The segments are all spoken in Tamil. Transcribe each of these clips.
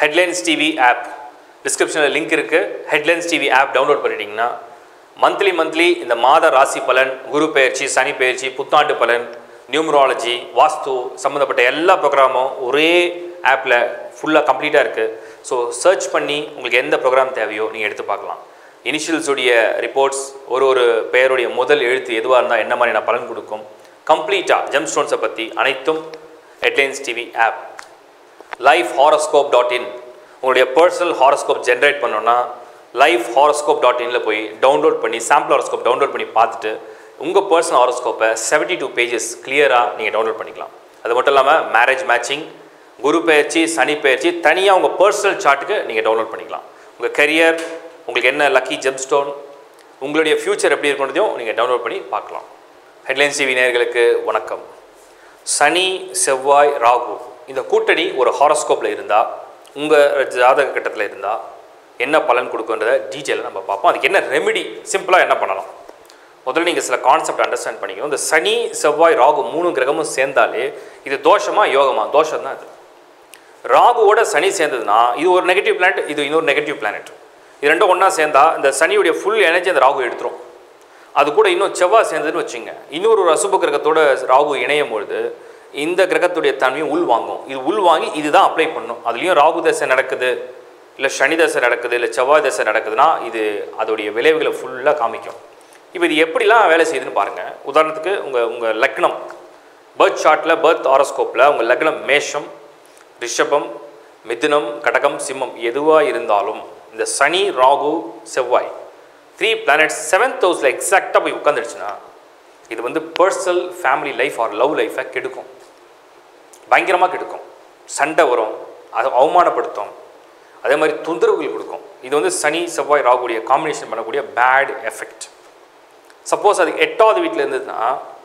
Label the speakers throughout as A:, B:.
A: ஹெட்லைன்ஸ் டிவி ஆப் டிஸ்கிரிப்ஷனில் லிங்க் இருக்குது ஹெட்லைன்ஸ் டிவி ஆப் டவுன்லோட் பண்ணிட்டீங்கன்னா மந்த்லி மந்த்லி இந்த மாத ராசி பலன் குரு பெயர்ச்சி சனி பெயர்ச்சி புத்தாண்டு பலன் நியூமராலஜி வாஸ்து சம்மந்தப்பட்ட எல்லா ப்ரோக்ராமும் ஒரே ஆப்பில் ஃபுல்லாக கம்ப்ளீட்டாக இருக்குது ஸோ சர்ச் பண்ணி உங்களுக்கு எந்த ப்ரோக்ராம் தேவையோ நீங்கள் எடுத்து பார்க்கலாம் இனிஷியல்ஸுடைய ரிப்போர்ட்ஸ் ஒரு ஒரு பெயருடைய முதல் எழுத்து எதுவாக இருந்தால் என்ன மாதிரியான பலன் கொடுக்கும் கம்ப்ளீட்டாக ஜெம் ஸ்டோன்ஸை பற்றி அனைத்தும் headlines TV app life horoscope dot in உங்களுடைய பர்சனல் ஹாரோஸ்கோப் ஜென்ரேட் பண்ணோன்னா லைஃப் ஹாரோஸ்கோப் டாட் இனில் போய் டவுன்லோட் பண்ணி சாம்பிள் ஹாரோஸ்கோப் டவுன்லோட் பண்ணி பார்த்துட்டு உங்கள் பர்சனல் ஹாரோஸ்கோப்பை செவன்ட்டி டூ பேஜஸ் கிளியராக நீங்கள் டவுன்லோட் பண்ணிக்கலாம் அது மட்டும் இல்லாமல் மேரேஜ் மேட்சிங் குரு பயிற்சி சனி பயிற்சி தனியாக உங்கள் பர்சனல் சார்ட்டுக்கு நீங்கள் டவுன்லோட் பண்ணிக்கலாம் உங்கள் கரியர் உங்களுக்கு என்ன லக்கி ஜெம் ஸ்டோன் உங்களுடைய ஃப்யூச்சர் எப்படி இருக்குன்றதையும் நீங்கள் டவுன்லோட் பண்ணி பார்க்கலாம் ஹெட்லைன்ஸ் டிவி நேயர்களுக்கு வணக்கம் சனி செவ்வாய் ராகு இந்த கூட்டணி ஒரு ஹாரோஸ்கோப்பில் இருந்தால் உங்கள் ஜாதக கட்டத்தில் இருந்தால் என்ன பலன் கொடுக்குன்றத டீட்டெயிலாக நம்ம பார்ப்போம் அதுக்கு என்ன ரெமெடி சிம்பிளாக என்ன பண்ணலாம் முதல்ல நீங்கள் சில கான்செப்ட் அண்டர்ஸ்டாண்ட் பண்ணிக்கணும் இந்த சனி செவ்வாய் ராகு மூணு கிரகமும் சேர்ந்தாலே இது தோஷமா யோகமா தோஷம் தான் இது ராகுவோட சனி சேர்ந்ததுன்னா இது ஒரு நெகட்டிவ் பிளானட் இது இன்னொரு நெகட்டிவ் பிளானட் இது ரெண்டும் ஒன்றா சேர்ந்தா இந்த சனியுடைய ஃபுல் எனர்ஜி அந்த ராகு எடுத்துரும் அது கூட இன்னும் செவ்வாய் சேர்ந்ததுன்னு வச்சுங்க இன்னொரு ஒரு அசுப கிரகத்தோட ராகு இணையும் பொழுது இந்த கிரகத்துடைய தன்மையும் உள் வாங்கும் இது உள் வாங்கி இதுதான் அப்ளை பண்ணும் அதுலேயும் ராகு தசை நடக்குது இல்லை சனி தசை நடக்குது இல்லை செவ்வாய் தசை நடக்குதுன்னா இது அதோடைய விளைவுகளை ஃபுல்லாக காமிக்கும் இப்போ இது எப்படிலாம் வேலை செய்யுதுன்னு பாருங்கள் உதாரணத்துக்கு உங்கள் உங்கள் லக்னம் பர்த் சார்ட்டில் பர்த் ஆரோஸ்கோப்பில் உங்கள் லக்னம் மேஷம் ரிஷபம் மிதுனம் கடகம் சிம்மம் எதுவாக இருந்தாலும் இந்த சனி ராகு செவ்வாய் த்ரீ பிளானட்ஸ் செவன்த் ஹவுஸில் எக்ஸாக்டாக போய் உட்காந்துடுச்சுன்னா இது வந்து personal family life or love லைஃப்பை கெடுக்கும் பயங்கரமாக கெடுக்கும் சண்டை வரும் அது அவமானப்படுத்தும் அதே மாதிரி தொந்தரவுகள் கொடுக்கும் இது வந்து சனி செவ்வாய் ராகுடைய காம்பினேஷன் பண்ணக்கூடிய பேட் எஃபெக்ட் சப்போஸ் அது எட்டாவது வீட்டில் இருந்ததுன்னா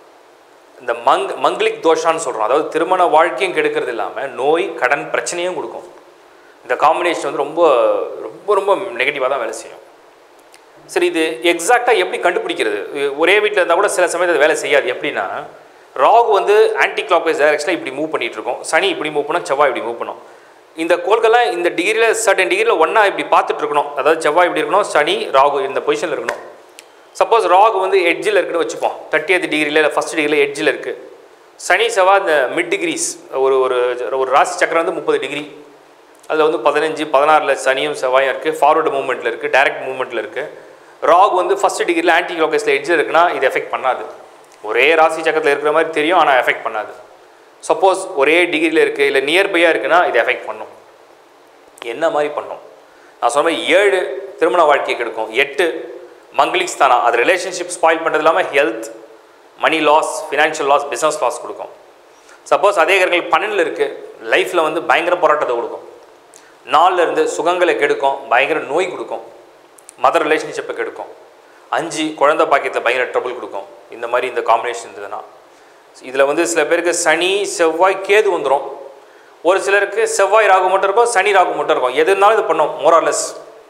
A: இந்த மங் மங்கிலிக் தோஷான்னு சொல்கிறோம் அதாவது திருமண வாழ்க்கையும் கெடுக்கிறது இல்லாமல் நோய் கடன் பிரச்சனையும் கொடுக்கும் இந்த காம்பினேஷன் வந்து ரொம்ப ரொம்ப ரொம்ப நெகட்டிவாக தான் வேலை செய்யும் சரி இது எக்ஸாக்டாக எப்படி கண்டுபிடிக்கிறது இது ஒரே வீட்டில் இருந்தால் கூட சில சமயத்தில் அது வேலை செய்யாது எப்படின்னா ராகு வந்து ஆன்டி கிளாக் வைஸ் டைரக்ஷனில் இப்படி மூவ் பண்ணிட்டு இருக்கோம் சனி இப்படி மூவ் பண்ணோம் செவ்வாய் இப்படி மூவ் பண்ணும் இந்த கோள்கள்லாம் இந்த டிகிரியில் சர்டன் டிகிரியில் ஒன்றா இப்படி பார்த்துட்டு இருக்கணும் அதாவது செவ்வாய் இப்படி இருக்கணும் சனி ராகு இந்த பொசிஷனில் இருக்கணும் சப்போஸ் ராகு வந்து எட்ஜில் இருக்குன்னு வச்சுப்போம் தேர்ட்டியத் டிகிரியில் இல்லை ஃபஸ்ட் டிகிரியில் எட்ஜில் இருக்குது சனி செவ்வாய் இந்த மிட் டிகிரிஸ் ஒரு ஒரு ஒரு ராசி சக்கரம் வந்து முப்பது டிகிரி அதில் வந்து பதினஞ்சு பதினாறில் சனியும் செவ்வாயும் இருக்குது ஃபார்வர்டு மூவ்மெண்ட்டில் இருக்குது டைரக்ட் மூவ்மெண்ட்டில் இருக்குது ராகு வந்து ஃபஸ்ட் டிகிரியில் ஆன்டி லோகஸில் எட்ஜில் இருக்குன்னா இது எஃபெக்ட் பண்ணாது ஒரே ராசி சக்கரத்தில் இருக்கிற மாதிரி தெரியும் ஆனால் எஃபெக்ட் பண்ணாது சப்போஸ் ஒரே டிகிரியில் இருக்குது இல்லை நியர்பையாக இருக்குன்னா இது எஃபெக்ட் பண்ணும் என்ன மாதிரி பண்ணும் நான் சொன்ன மாதிரி ஏழு திருமண வாழ்க்கையை கெடுக்கும் எட்டு மங்களிக் ஸ்தானம் அது ரிலேஷன்ஷிப் ஸ்பாயில் பண்ணுறது இல்லாமல் health money loss financial loss business loss கொடுக்கும் சப்போஸ் அதே கிரகங்கள் பன்னெண்டில் இருக்குது லைஃப்பில் வந்து பயங்கர போராட்டத்தை கொடுக்கும் நாலில் இருந்து சுகங்களை கெடுக்கும் பயங்கர நோய் கொடுக்கும் மதர் ரிலேஷன்ஷிப்பை கெடுக்கும் அஞ்சு குழந்தை பாக்கியத்தில் பயங்கர ட்ரபிள் கொடுக்கும் இந்த மாதிரி இந்த காம்பினேஷன் இருந்ததுன்னா இதில் வந்து சில பேருக்கு சனி செவ்வாய் கேது வந்துடும் ஒரு சிலருக்கு செவ்வாய் ராகு மட்டும் இருக்கும் சனி ராகு மட்டும் இருக்கும் எது இருந்தாலும் இது பண்ணும் மோரார்லெஸ்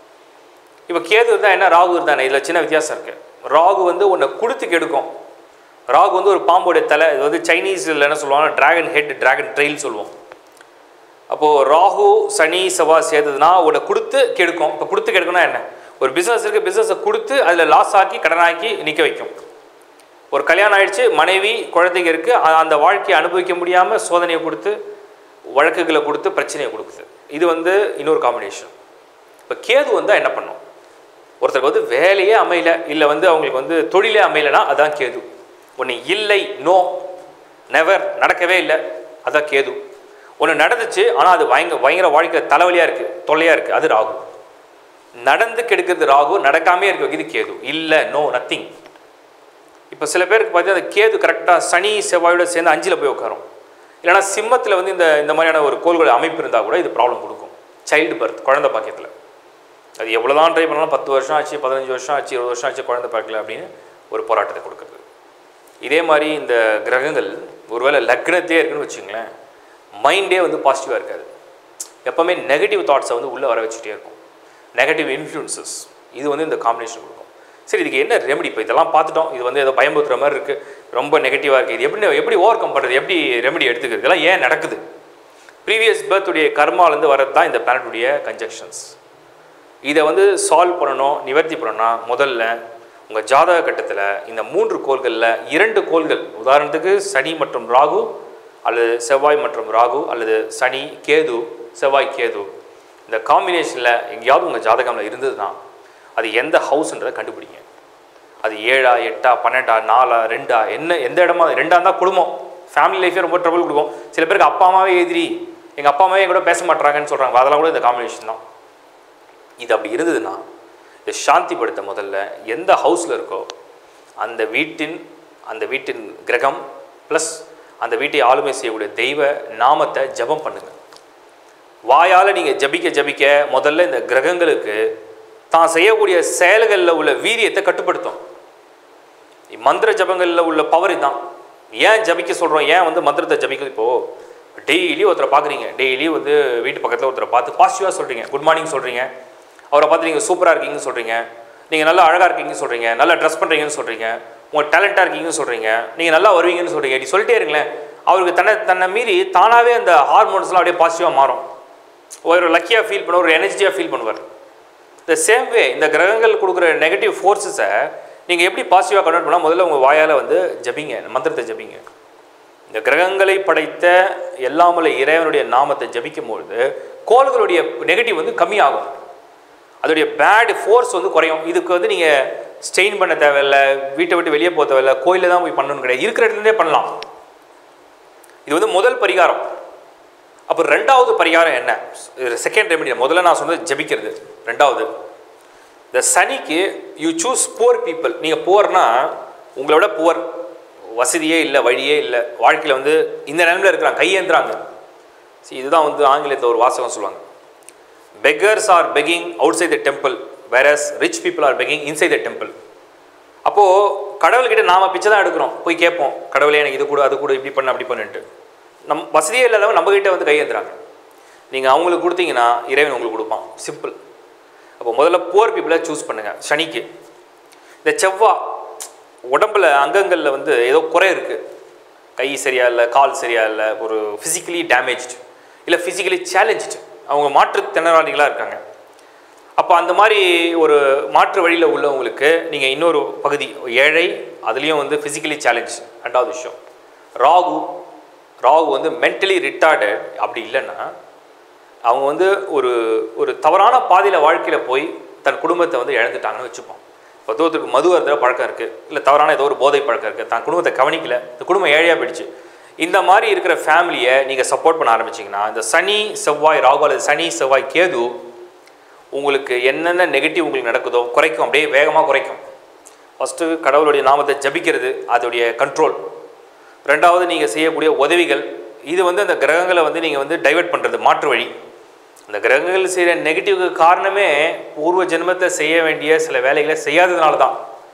A: இப்போ கேது இருந்தால் என்ன ராகு இருந்தானே இதில் சின்ன வித்தியாசம் இருக்குது ராகு வந்து உன்னை கொடுத்து கெடுக்கும் ராகு வந்து ஒரு பாம்போடைய தலை இது வந்து சைனீஸில் என்ன சொல்லுவாங்க டிராகன் ஹெட் டிராகன் ட்ரெயில் சொல்லுவோம் அப்போது ராகு சனி செவ்வாய் சேர்ந்ததுன்னா உன்னை கொடுத்து கெடுக்கும் இப்போ கொடுத்து கெடுக்கணும்னா என்ன ஒரு பிஸ்னஸ் இருக்குது பிஸ்னஸை கொடுத்து அதில் லாஸ் ஆக்கி கடனாக்கி நிற்க வைக்கும் ஒரு கல்யாணம் ஆயிடுச்சு மனைவி குழந்தைங்க இருக்குது அந்த வாழ்க்கையை அனுபவிக்க முடியாமல் சோதனையை கொடுத்து வழக்குகளை கொடுத்து பிரச்சனையை கொடுக்குது இது வந்து இன்னொரு காம்பினேஷன் இப்போ கேது வந்தால் என்ன பண்ணும் ஒருத்தருக்கு வந்து வேலையே அமையல இல்லை வந்து அவங்களுக்கு வந்து தொழிலே அமையலைன்னா அதான் கேது ஒன்று இல்லை நோ நெவர் நடக்கவே இல்லை அதான் கேது ஒன்று நடந்துச்சு ஆனால் அது பயங்க பயங்கர வாழ்க்கை தலைவலியாக இருக்குது தொல்லையாக இருக்குது அது ராகு நடந்து கெடுக்கிறது ராகு நடக்காமே இருக்க வைக்கிறது கேது இல்லை நோ நத்திங் இப்போ சில பேருக்கு பார்த்தீங்கன்னா அந்த கேது கரெக்டாக சனி செவ்வாயோட சேர்ந்து அஞ்சில் போய் உட்காரும் இல்லைனா சிம்மத்தில் வந்து இந்த இந்த மாதிரியான ஒரு கோள்கள் அமைப்பு இருந்தால் கூட இது ப்ராப்ளம் கொடுக்கும் சைல்டு பர்த் குழந்தை பாக்கியத்தில் அது எவ்வளோ தான் ட்ரை பண்ணாலும் பத்து வருஷம் ஆச்சு பதினஞ்சு வருஷம் ஆச்சு இருபது வருஷம் ஆச்சு குழந்தை பார்க்கல அப்படின்னு ஒரு போராட்டத்தை கொடுக்குறது இதே மாதிரி இந்த கிரகங்கள் ஒருவேளை லக்னத்தையே இருக்குன்னு வச்சுங்களேன் மைண்டே வந்து பாசிட்டிவாக இருக்காது எப்போவுமே நெகட்டிவ் தாட்ஸை வந்து உள்ளே வர வச்சுட்டே இருக்கும் நெகட்டிவ் இன்ஃப்ளூன்சஸ் இது வந்து இந்த காம்பினேஷன் கொடுக்கும் சரி இதுக்கு என்ன ரெமெடி இப்போ இதெல்லாம் பார்த்துட்டோம் இது வந்து ஏதோ பயமுறுத்துற மாதிரி இருக்குது ரொம்ப நெகட்டிவாக இருக்குது இது எப்படி எப்படி ஓவர் கம் பண்ணுறது எப்படி ரெமெடி எடுத்துக்கிறது இதெல்லாம் ஏன் நடக்குது ப்ரீவியஸ் பர்த்துடைய கர்மாலேருந்து வரது தான் இந்த பிளானட்டுடைய கன்ஜெக்ஷன்ஸ் இதை வந்து சால்வ் பண்ணணும் நிவர்த்தி பண்ணணும்னா முதல்ல உங்கள் ஜாதக கட்டத்தில் இந்த மூன்று கோள்களில் இரண்டு கோள்கள் உதாரணத்துக்கு சனி மற்றும் ராகு அல்லது செவ்வாய் மற்றும் ராகு அல்லது சனி கேது செவ்வாய் கேது இந்த காம்பினேஷனில் எங்கேயாவது உங்கள் ஜாதகம்ல இருந்ததுன்னா அது எந்த ஹவுஸ்ன்றதை கண்டுபிடிங்க அது ஏழா எட்டா பன்னெண்டா நாலா ரெண்டா என்ன எந்த இடமா ரெண்டா இருந்தால் குடும்பம் ஃபேமிலி லைஃபே ரொம்ப ட்ரபிள் கொடுக்கும் சில பேருக்கு அப்பா அம்மாவே எதிரி எங்கள் அப்பா அம்மாவே என் கூட பேச மாட்றாங்கன்னு சொல்கிறாங்க அதெல்லாம் கூட இந்த காம்பினேஷன் தான் இது அப்படி இருந்ததுன்னா இதை சாந்திப்படுத்த முதல்ல எந்த ஹவுஸில் இருக்கோ அந்த வீட்டின் அந்த வீட்டின் கிரகம் ப்ளஸ் அந்த வீட்டை ஆளுமை செய்யக்கூடிய தெய்வ நாமத்தை ஜெபம் பண்ணுங்க வாயால் நீங்கள் ஜபிக்க ஜபிக்க முதல்ல இந்த கிரகங்களுக்கு தான் செய்யக்கூடிய செயல்களில் உள்ள வீரியத்தை கட்டுப்படுத்தும் மந்திர ஜபங்களில் உள்ள பவர் தான் ஏன் ஜபிக்க சொல்கிறோம் ஏன் வந்து மந்திரத்தை ஜபிக்க இப்போது டெய்லி ஒருத்தரை பார்க்குறீங்க டெய்லி வந்து வீட்டு பக்கத்தில் ஒருத்தரை பார்த்து பாசிட்டிவாக சொல்கிறீங்க குட் மார்னிங் சொல்கிறீங்க அவரை பார்த்து நீங்கள் சூப்பராக இருக்கீங்கன்னு சொல்கிறீங்க நீங்கள் நல்லா அழகாக இருக்கீங்கன்னு சொல்கிறீங்க நல்லா ட்ரெஸ் பண்ணுறீங்கன்னு சொல்கிறீங்க உங்கள் டேலண்ட்டாக இருக்கீங்கன்னு சொல்கிறீங்க நீங்கள் நல்லா வருவீங்கன்னு சொல்கிறீங்க இப்படி சொல்லிட்டே இருங்களேன் அவருக்கு தன்னை தன்னை மீறி தானாகவே அந்த ஹார்மோன்ஸ்லாம் அப்படியே பாசிட்டிவாக மாறும் ஒரு லக்கியாக ஃபீல் பண்ணுவார் ஒரு எனர்ஜியாக ஃபீல் பண்ணுவார் த சேம் வே இந்த கிரகங்கள் கொடுக்குற நெகட்டிவ் ஃபோர்ஸஸை நீங்கள் எப்படி பாசிட்டிவாக கன்வெர்ட் பண்ணால் முதல்ல உங்கள் வாயால் வந்து ஜபிங்க மந்திரத்தை ஜபிங்க இந்த கிரகங்களை படைத்த எல்லாமல்ல இறைவனுடைய நாமத்தை ஜபிக்கும் பொழுது கோள்களுடைய நெகட்டிவ் வந்து கம்மியாகும் அதோடைய பேட் ஃபோர்ஸ் வந்து குறையும் இதுக்கு வந்து நீங்கள் ஸ்டெயின் பண்ண தேவையில்ல வீட்டை விட்டு வெளியே போக தேவையில்ல கோயிலில் தான் போய் பண்ணணும் கிடையாது இருக்கிற இடத்துலேருந்தே பண்ணலாம் இது வந்து முதல் பரிகாரம் அப்போ ரெண்டாவது பரிகாரம் என்ன செகண்ட் ரெமெடி முதல்ல நான் சொன்னது ஜபிக்கிறது ரெண்டாவது இந்த சனிக்கு யூ சூஸ் புவர் பீப்புள் நீங்கள் புவர்னா உங்களோட புவர் வசதியே இல்லை வழியே இல்லை வாழ்க்கையில் வந்து இந்த நிலைமையில் இருக்கிறாங்க கையேந்துறாங்க See, இதுதான் வந்து ஆங்கிலத்தில் ஒரு வாசகம் சொல்லுவாங்க beggars are begging outside the temple whereas rich people are begging inside the temple அப்போது கடவுள்கிட்ட நாம் பிச்சை தான் எடுக்கிறோம் போய் கேட்போம் கடவுளே எனக்கு இது கூட அது கூட இப்படி பண்ண அப்படி பண்ணுன்ட்டு நம் வசதியே இல்லாதவங்க நம்மகிட்ட வந்து கையேந்துறாங்க நீங்கள் அவங்களுக்கு கொடுத்தீங்கன்னா இறைவன் உங்களுக்கு கொடுப்பான் சிம்பிள் அப்போ முதல்ல புவர் பீப்புளை சூஸ் பண்ணுங்கள் சனிக்கு இந்த செவ்வா உடம்புல அங்கங்களில் வந்து ஏதோ குறை இருக்குது கை சரியா இல்லை கால் சரியா இல்லை ஒரு ஃபிசிக்கலி டேமேஜ்டு இல்லை ஃபிசிக்கலி சேலஞ்சு அவங்க மாற்றுத்திறனாளிகளாக இருக்காங்க அப்போ அந்த மாதிரி ஒரு மாற்று வழியில் உள்ளவங்களுக்கு நீங்கள் இன்னொரு பகுதி ஏழை அதுலேயும் வந்து ஃபிசிக்கலி சேலஞ்ச் ரெண்டாவது விஷயம் ராகு ராகு வந்து மென்டலி ரிட்டார்டு அப்படி இல்லைன்னா அவங்க வந்து ஒரு ஒரு தவறான பாதையில் வாழ்க்கையில் போய் தன் குடும்பத்தை வந்து இழந்துட்டாங்கன்னு வச்சுப்போம் இப்போ ஒருத்தருக்கு மது அருந்துற பழக்கம் இருக்குது இல்லை தவறான ஏதோ ஒரு போதை பழக்கம் இருக்குது தான் குடும்பத்தை கவனிக்கல இந்த குடும்பம் ஏழையாக போயிடுச்சு இந்த மாதிரி இருக்கிற ஃபேமிலியை நீங்கள் சப்போர்ட் பண்ண ஆரம்பிச்சிங்கன்னா இந்த சனி செவ்வாய் ராகு அல்லது சனி செவ்வாய் கேது உங்களுக்கு என்னென்ன நெகட்டிவ் உங்களுக்கு நடக்குதோ குறைக்கும் அப்படியே வேகமாக குறைக்கும் ஃபஸ்ட்டு கடவுளுடைய நாமத்தை ஜபிக்கிறது அதோடைய கண்ட்ரோல் ரெண்டாவது நீங்கள் செய்யக்கூடிய உதவிகள் இது வந்து அந்த கிரகங்களை வந்து நீங்கள் வந்து டைவெர்ட் பண்ணுறது மாற்று வழி அந்த கிரகங்கள் செய்கிற நெகட்டிவ்க்கு காரணமே பூர்வ ஜென்மத்தை செய்ய வேண்டிய சில வேலைகளை செய்யாததுனால தான்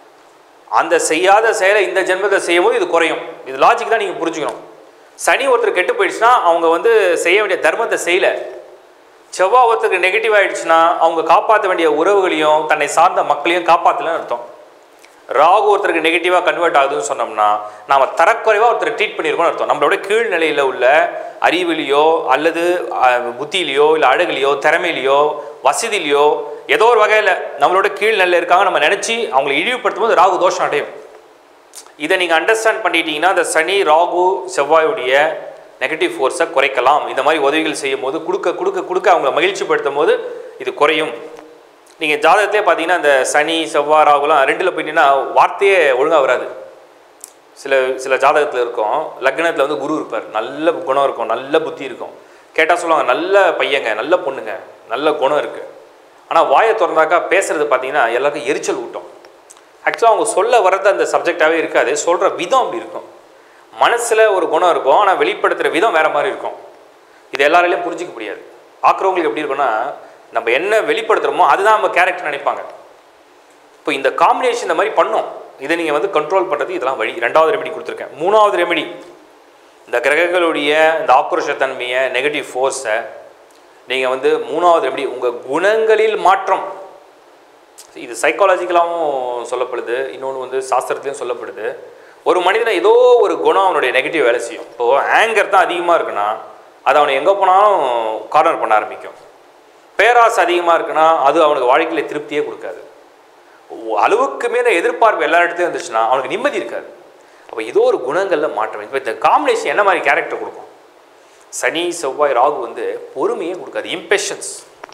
A: அந்த செய்யாத செயலை இந்த ஜென்மத்தை செய்யும்போது இது குறையும் இது லாஜிக் தான் நீங்கள் புரிஞ்சுக்கணும் சனி ஒருத்தர் கெட்டு போயிடுச்சுன்னா அவங்க வந்து செய்ய வேண்டிய தர்மத்தை செய்யலை செவ்வாய் ஒருத்தருக்கு நெகட்டிவ் ஆயிடுச்சுன்னா அவங்க காப்பாற்ற வேண்டிய உறவுகளையும் தன்னை சார்ந்த மக்களையும் காப்பாற்றலன்னு அர்த்தம் ராகு ஒருத்தருக்கு நெகட்டிவாக கன்வெர்ட் ஆகுதுன்னு சொன்னோம்னா நாம் தரக்குறைவாக ஒருத்தர் ட்ரீட் பண்ணியிருக்கோம்னு அர்த்தம் நம்மளோட கீழ்நிலையில் உள்ள அறிவிலையோ அல்லது அஹ், புத்தியிலையோ இல்லை அழகுலையோ திறமையிலையோ வசதியிலையோ ஏதோ ஒரு வகையில் நம்மளோட கீழ்நிலையில் இருக்காங்க நம்ம நினச்சி அவங்களை இழிவுபடுத்தும் போது ராகு தோஷம் அடையும் இதை நீங்கள் அண்டர்ஸ்டாண்ட் பண்ணிட்டீங்கன்னா அந்த சனி ராகு செவ்வாயுடைய நெகட்டிவ் ஃபோர்ஸை குறைக்கலாம் இந்த மாதிரி உதவிகள் செய்யும் போது கொடுக்க கொடுக்க கொடுக்க அவங்கள மகிழ்ச்சிப்படுத்தும் போது இது குறையும் நீங்கள் ஜாதகத்திலே பார்த்தீங்கன்னா அந்த சனி செவ்வாய் ராகுலாம் ரெண்டில் போயிட்டீங்கன்னா வார்த்தையே ஒழுங்காக வராது சில சில ஜாதகத்தில் இருக்கும் லக்னத்தில் வந்து குரு இருப்பார் நல்ல குணம் இருக்கும் நல்ல புத்தி இருக்கும் கேட்டால் சொல்லுவாங்க நல்ல பையங்க நல்ல பொண்ணுங்க நல்ல குணம் இருக்குது ஆனால் வாயை திறந்தாக்கா பேசுறது பார்த்தீங்கன்னா எல்லாருக்கும் எரிச்சல் ஊட்டும் ஆக்சுவலாக அவங்க சொல்ல வர்றது அந்த சப்ஜெக்டாகவே இருக்காது சொல்கிற விதம் அப்படி இருக்கும் மனசில் ஒரு குணம் இருக்கும் ஆனால் வெளிப்படுத்துகிற விதம் வேறு மாதிரி இருக்கும் இது எல்லாராலையும் புரிஞ்சிக்க முடியாது பார்க்குறவங்களுக்கு எப்படி இருக்கும்னா நம்ம என்ன வெளிப்படுத்துகிறோமோ அதுதான் நம்ம கேரக்டர் நினைப்பாங்க இப்போ இந்த காம்பினேஷன் இந்த மாதிரி பண்ணோம் இதை நீங்கள் வந்து கண்ட்ரோல் பண்ணுறது இதெல்லாம் வழி ரெண்டாவது ரெமெடி கொடுத்துருக்கேன் மூணாவது ரெமெடி இந்த கிரகங்களுடைய இந்த ஆக்ரோஷத்தன்மையை நெகட்டிவ் ஃபோர்ஸை நீங்கள் வந்து மூணாவது ரெமெடி உங்கள் குணங்களில் மாற்றம் இது சைக்காலஜிக்கலாகவும் சொல்லப்படுது இன்னொன்று வந்து சாஸ்திரத்துலையும் சொல்லப்படுது ஒரு மனிதனை ஏதோ ஒரு குணம் அவனுடைய நெகட்டிவ் வேலை செய்யும் இப்போது ஆங்கர் தான் அதிகமாக இருக்குன்னா அது அவனை எங்கே போனாலும் கார்னர் பண்ண ஆரம்பிக்கும் பேராசை அதிகமாக இருக்குன்னா அது அவனுக்கு வாழ்க்கையில் திருப்தியே கொடுக்காது ஒ- அளவுக்கு மேலே எதிர்பார்ப்பு எல்லா இடத்துலையும் இருந்துச்சுன்னா அவனுக்கு நிம்மதி இருக்காது அப்போ ஏதோ ஒரு குணங்களில் மாற்றம் இப்போ இந்த காம்பினேஷன் என்ன மாதிரி கேரக்டர் கொடுக்கும் சனி செவ்வாய் ராகு வந்து பொறுமையே கொடுக்காது இம்பேஷன்ஸ்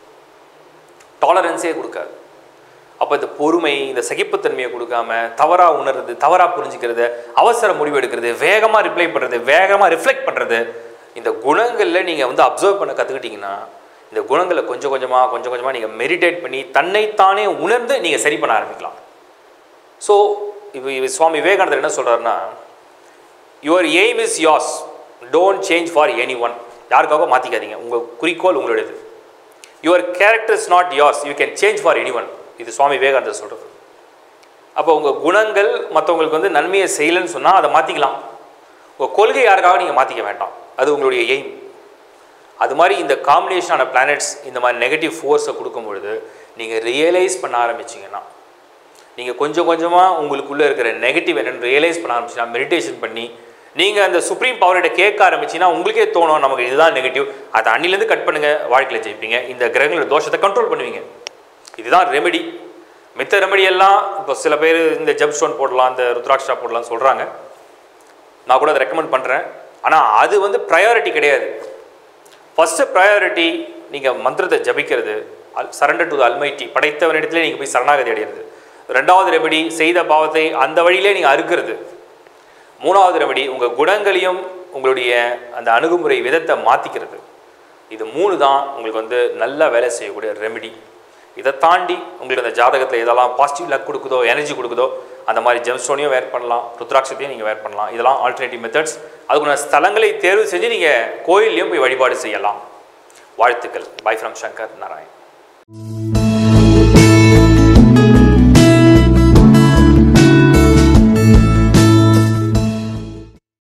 A: டாலரன்ஸே கொடுக்காது அப்போ இந்த பொறுமை இந்த சகிப்புத்தன்மையை கொடுக்காம தவறாக உணர்றது தவறாக புரிஞ்சுக்கிறது அவசர முடிவு எடுக்கிறது வேகமாக ரிப்ளை பண்ணுறது வேகமாக ரிஃப்ளெக்ட் பண்ணுறது இந்த குணங்களில் நீங்கள் வந்து அப்சர்வ் பண்ண கற்றுக்கிட்டிங்கன்னா இந்த குணங்களை கொஞ்சம் கொஞ்சமாக கொஞ்சம் கொஞ்சமாக நீங்கள் மெடிடேட் பண்ணி தன்னைத்தானே உணர்ந்து நீங்கள் சரி பண்ண ஆரம்பிக்கலாம் ஸோ இப்போ இது சுவாமி விவேகானந்தர் என்ன சொல்கிறாருன்னா your aim is as don't change for anyone யாருக்காக மாற்றிக்காதீங்க உங்கள் குறிக்கோள் உங்களுடையது your character is not as you can change for anyone இது சுவாமி விவேகானந்தர் சொல்கிறது அப்போ உங்கள் குணங்கள் மற்றவங்களுக்கு வந்து நன்மையை செய்யலைன்னு சொன்னால் அதை மாற்றிக்கலாம் உங்கள் கொள்கை யாருக்காக நீங்கள் மாற்றிக்க வேண்டாம் அது உங்களுடைய எய்ம் அது மாதிரி இந்த காம்பினேஷனான பிளானட்ஸ் இந்த மாதிரி நெகட்டிவ் ஃபோர்ஸை கொடுக்கும் பொழுது நீங்கள் ரியலைஸ் பண்ண ஆரம்பிச்சிங்கன்னா நீங்கள் கொஞ்சம் கொஞ்சமாக உங்களுக்குள்ளே இருக்கிற நெகட்டிவ் என்னென்னு ரியலைஸ் பண்ண ஆரம்பிச்சிங்கன்னா மெடிடேஷன் பண்ணி நீங்கள் அந்த சுப்ரீம் பவர்கிட்ட கேட்க ஆரம்பிச்சிங்கன்னா உங்களுக்கே தோணும் நமக்கு இதுதான் நெகட்டிவ் அதை அன்னிலேருந்து கட் பண்ணுங்கள் வாழ்க்கையில் ஜெயிப்பீங்க இந்த கிரகங்களோட தோஷத்தை கண்ட்ரோல் பண்ணுவீங்க இதுதான் ரெமெடி மித்த ரெமெடி எல்லாம் இப்போ சில பேர் இந்த ஜப் ஸ்டோன் போடலாம் இந்த ருத்ராட்சா போடலாம் சொல்கிறாங்க நான் கூட அதை ரெக்கமெண்ட் பண்ணுறேன் ஆனால் அது வந்து ப்ரையாரிட்டி கிடையாது ஃபஸ்ட்டு ப்ரையாரிட்டி நீங்கள் மந்திரத்தை ஜபிக்கிறது all surrender to the almighty படைத்தவனிடத்திலே நீங்கள் போய் சரணாகதி அடைகிறது ரெண்டாவது ரெமடி செய்த பாவத்தை அந்த வழியிலே நீங்கள் அறுக்கிறது மூணாவது ரெமடி உங்கள் குணங்களையும் உங்களுடைய அந்த அணுகுமுறை விதத்தை மாற்றிக்கிறது இது மூணு தான் உங்களுக்கு வந்து நல்லா வேலை செய்யக்கூடிய ரெமெடி இதை தாண்டி உங்களுக்கு அந்த ஜாதகத்தில் எதெல்லாம் பாசிட்டிவ் லக் கொடுக்குதோ எனர்ஜி கொடுக்குதோ அந்த மாதிரி ஜெம்ஸ்டோனையும் வேர் பண்ணலாம் ருத்ராட்சத்தையும் நீங்கள் வேர் பண்ணலாம் இதெல்லாம் ஆல்டர்னேட்டிவ் மெத்தட்ஸ் அதுக்குள்ள ஸ்தலங்களை தேர்வு செஞ்சு நீங்கள் கோயில்லையும் போய் வழிபாடு செய்யலாம் வாழ்த்துக்கள் பை ஃப்ரம் சங்கர் நாராயண்